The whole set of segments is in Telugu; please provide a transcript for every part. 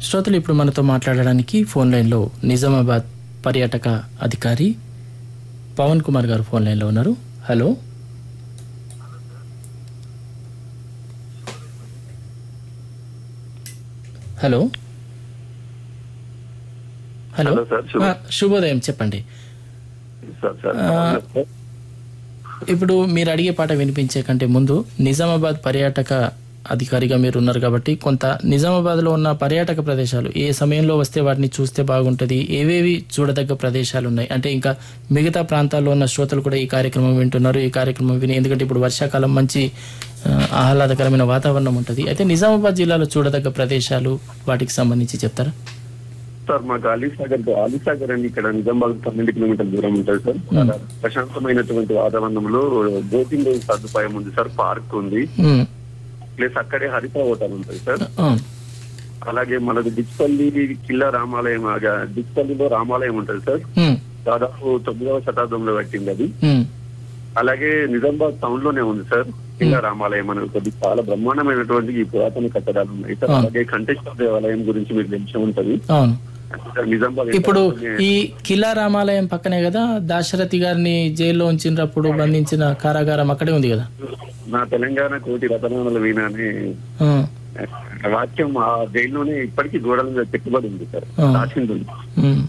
శ్రోతలు ఇప్పుడు మనతో మాట్లాడడానికి ఫోన్ లైన్లో నిజామాబాద్ పర్యాటక అధికారి పవన్ కుమార్ గారు ఫోన్ లైన్లో ఉన్నారు hello hello hello hello sir, శుభ- ఆ, శుభోదయం చెప్పండి సార్ సార్ ఆ, ఇప్పుడు మీరు అడిగే పాట వినిపించే కంటే ముందు నిజామాబాద్ పర్యాటక అధికారిగా మీరు ఉన్నారు కాబట్టి కొంత నిజామాబాద్లో ఉన్న పర్యాటక ప్రదేశాలు ఏ సమయంలో వస్తే వాటిని చూస్తే బాగుంటుంది ఏవేవి చూడదగ్గ ప్రదేశాలు ఉన్నాయి అంటే ఇంకా మిగతా ప్రాంతాల్లో ఉన్న శ్రోతలు కూడా ఈ కార్యక్రమం వింటున్నారు ఈ కార్యక్రమం విని ఎందుకంటే ఇప్పుడు వర్షాకాలం మంచి ఆ, ఆహ్లాదకరమైన వాతావరణం ఉంటుంది అయితే నిజామాబాద్ జిల్లాలో చూడదగ్గ ప్రదేశాలు వాటికి సంబంధించి చెప్తారా సార్ మాకు అలీసాగర్ అలీసాగర్ అని ఇక్కడ నిజామాబాద్ పన్నెండు కిలోమీటర్ల దూరం ఉంటుంది సార్ చాలా ప్రశాంతమైనటువంటి వాతావరణంలో బోటింగ్ సదుపాయం ఉంది సార్ పార్క్ ఉంది ఉమ్, ప్లస్ అక్కడే హరిత హోటల్ ఉంటుంది సార్ అవును అలాగే మనది డిచ్పల్లి కిల్లా రామాలయం ఆగా డిచ్పల్లిలో రామాలయం ఉంటుంది సార్ ఉమ్, దాదాపు తొమ్మిదవ శతాబ్దంలో కట్టింది అది ఉమ్, అలాగే నిజామాబాద్ టౌన్ లోనే ఉంది సార్ కిల్లా రామాలయం అని ఒకటి చాలా బ్రహ్మాండమైనటువంటి ఈ పురాతన కట్టడాలు ఉన్నాయి సార్ ఆ. అలాగే కంటేశ్వర దేవాలయం గురించి మీకు తెలిసి ఉంటది అవును నిజామాబాద్ ఇప్పుడు ఈ కిలా రామాలయం పక్కనే కదా దాశరథి గారిని జైల్లో ఉంచినప్పుడు బంధించిన కారాగారం అక్కడే ఉంది కదా నా తెలంగాణ కోటి రతనాల వీణ అనే ఆ, వాక్యం ఆ జైల్లోనే ఇప్పటికీ గోడల మీద పెట్టుబడి ఉంది సార్ ఆ. రాసింది ఉంది. ఉమ్,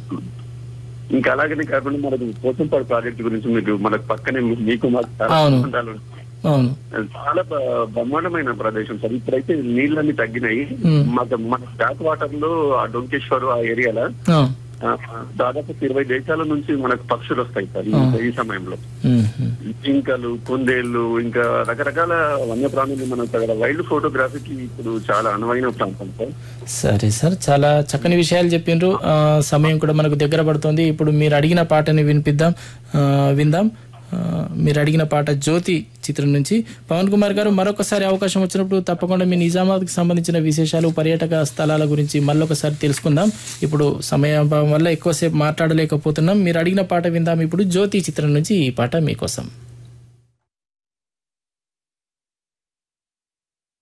ఇంకా అలాగనే కాకుండా మనకు పోచంపాడు ప్రాజెక్ట్ గురించి మీకు మనకు పక్కనే మీ- మీకు మాకు చాలా అవును. సంబంధాలు ఉన్నాయి. అవును చాలా బ- బ్రహ్మాండమైన ప్రదేశం సార్ ఇప్పుడైతే నీళ్ళన్నీ తగ్గినాయి ఉమ్. మాకు మన బ్యాక్ వాటర్ లో ఆ డొంకేశ్వర్ ఆ ఏరియాలో ఆ, ఆ, దాదాపు ఇరవై దేశాల నుంచి మనకు పక్షులు వస్తాయి సార్ ఈ- ఆ. ఈ సమయంలో ఉమ్, ఉమ్. జింకలు కుందేళ్లు ఇంకా రకరకాల వన్యప్రాణులు మనం అక్కడ వైల్డ్ ఫోటోగ్రఫీకి ఇప్పుడు చాలా అనువైన ప్రాంతం సార్ సరే సార్ చాలా చక్కని విషయాలు చెప్పిండ్రు ఆ, సమయం కూడా మనకు దగ్గర పడుతుంది ఇప్పుడు మీరు అడిగిన పాటని వినిపిద్దాం ఆ, విందాం ఆ, మీరు అడిగిన పాట జ్యోతి చిత్రం నుంచి పవన్ కుమార్ గారు మరొకసారి అవకాశం వచ్చినప్పుడు తప్పకుండా మీ నిజామాబాద్కి సంబంధించిన విశేషాలు పర్యాటక స్థలాల గురించి మళ్ళొకసారి తెలుసుకుందాం ఇప్పుడు సమయాభావం వల్ల ఎక్కువసేపు మాట్లాడలేకపోతున్నాం మీరు అడిగిన పాట విందాం ఇప్పుడు జ్యోతి చిత్రం నుంచి ఈ పాట మీకోసం